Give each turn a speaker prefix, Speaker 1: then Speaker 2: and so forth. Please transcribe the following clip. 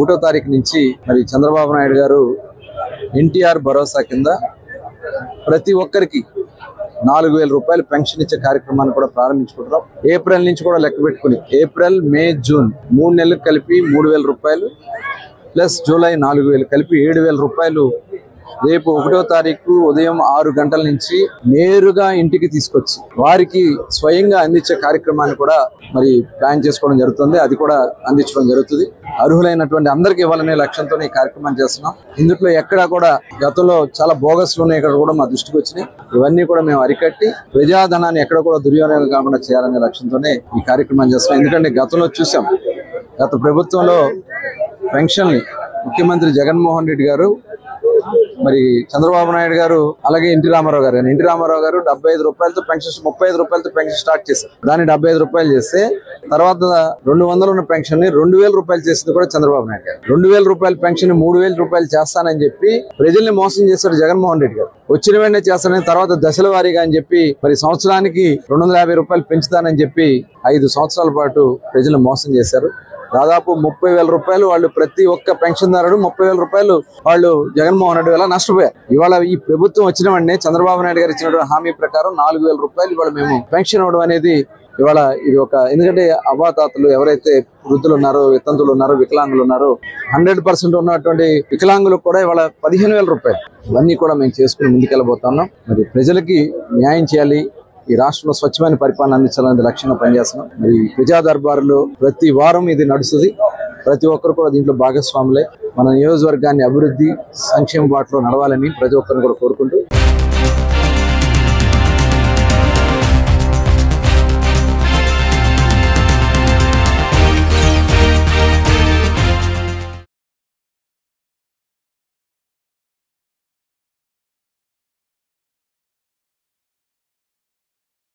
Speaker 1: ఒకటో తారీఖు నుంచి మరి చంద్రబాబు నాయుడు గారు ఎన్టీఆర్ భరోసా కింద ప్రతి ఒక్కరికి నాలుగు వేల రూపాయలు పెన్షన్ ఇచ్చే కార్యక్రమాన్ని కూడా ప్రారంభించుకుంటున్నాం ఏప్రిల్ నుంచి కూడా లెక్క పెట్టుకుని ఏప్రిల్ మే జూన్ మూడు నెలలకు కలిపి మూడు వేల రూపాయలు ప్లస్ జూలై నాలుగు వేలు కలిపి ఏడు వేల రూపాయలు రేపు ఒకటో తారీఖు ఉదయం ఆరు గంటల నుంచి నేరుగా ఇంటికి తీసుకొచ్చి వారికి స్వయంగా అందించే కార్యక్రమాన్ని కూడా మరి ప్లాన్ చేసుకోవడం జరుగుతుంది అది కూడా అందించడం జరుగుతుంది అర్హులైనటువంటి అందరికీ ఇవ్వాలనే లక్ష్యంతో ఈ కార్యక్రమం చేస్తున్నాం ఇందులో ఎక్కడా కూడా గతంలో చాలా బోగస్లు ఉన్నాయి ఇక్కడ కూడా మా దృష్టికి వచ్చినాయి ఇవన్నీ కూడా మేము అరికట్టి ప్రజాధనాన్ని ఎక్కడ కూడా దుర్వినియోగం కాకుండా చేయాలనే లక్ష్యంతోనే ఈ కార్యక్రమం చేస్తున్నాం ఎందుకంటే గతంలో చూసాం గత ప్రభుత్వంలో పెన్షన్ని ముఖ్యమంత్రి జగన్మోహన్ రెడ్డి గారు మరి చంద్రబాబు నాయుడు గారు అలాగే ఎన్టీ రామారావు గారు ఎన్టీ రామారావు గారు డెబ్బై ఐదు రూపాయలతో పెన్షన్ ముప్పై ఐదు రూపాయలతో పెన్షన్ స్టార్ట్ చేశారు దాన్ని డెబ్బై ఐదు రూపాయలు చేస్తే తర్వాత రెండు వందలు ఉన్న పెన్షన్ ని రెండు వేల రూపాయలు చేసింది కూడా చంద్రబాబు నాయుడు గారు రెండు వేల రూపాయల పెన్షన్ ని మూడు వేల రూపాయలు చేస్తానని చెప్పి ప్రజల్ని మోసం చేశారు జగన్మోహన్ రెడ్డి గారు వచ్చిన వెంటనే చేస్తానని తర్వాత దశల వారీగా అని చెప్పి మరి సంవత్సరానికి రెండు వందల యాభై రూపాయలు పెంచుతానని చెప్పి ఐదు సంవత్సరాల పాటు ప్రజలు మోసం చేశారు దాదాపు ముప్పై వేల రూపాయలు వాళ్ళు ప్రతి ఒక్క పెన్షన్దారుడు ముప్పై వేల రూపాయలు వాళ్ళు జగన్మోహన్ రెడ్డి వల్ల నష్టపోయారు ఇవాళ ఈ ప్రభుత్వం వచ్చిన వెంటనే చంద్రబాబు నాయుడు గారు ఇచ్చినటువంటి హామీ ప్రకారం నాలుగు వేల రూపాయలు ఇవాళ మేము పెన్షన్ ఇవ్వడం అనేది ఇవాళ ఇది ఒక ఎందుకంటే అవ్వాతాతలు ఎవరైతే వృద్ధులు ఉన్నారో వితంతులు ఉన్నారో వికలాంగులు ఉన్నారో హండ్రెడ్ పర్సెంట్ ఉన్నటువంటి వికలాంగులకు కూడా ఇవాళ పదిహేను వేల రూపాయలు ఇవన్నీ కూడా మేము చేసుకుని ముందుకెళ్ళబోతున్నాం మరి ప్రజలకి న్యాయం చేయాలి ఈ రాష్ట్రంలో స్వచ్ఛమైన పరిపాలన అందించాలనేది లక్ష్యంగా పనిచేస్తున్నాం మరి ప్రజా దర్బారులో ప్రతి వారం ఇది నడుస్తుంది ప్రతి ఒక్కరు కూడా దీంట్లో భాగస్వాములే మన నియోజకవర్గాన్ని అభివృద్ధి సంక్షేమ బాటలో నడవాలని ప్రతి ఒక్కరిని కూడా కోరుకుంటూ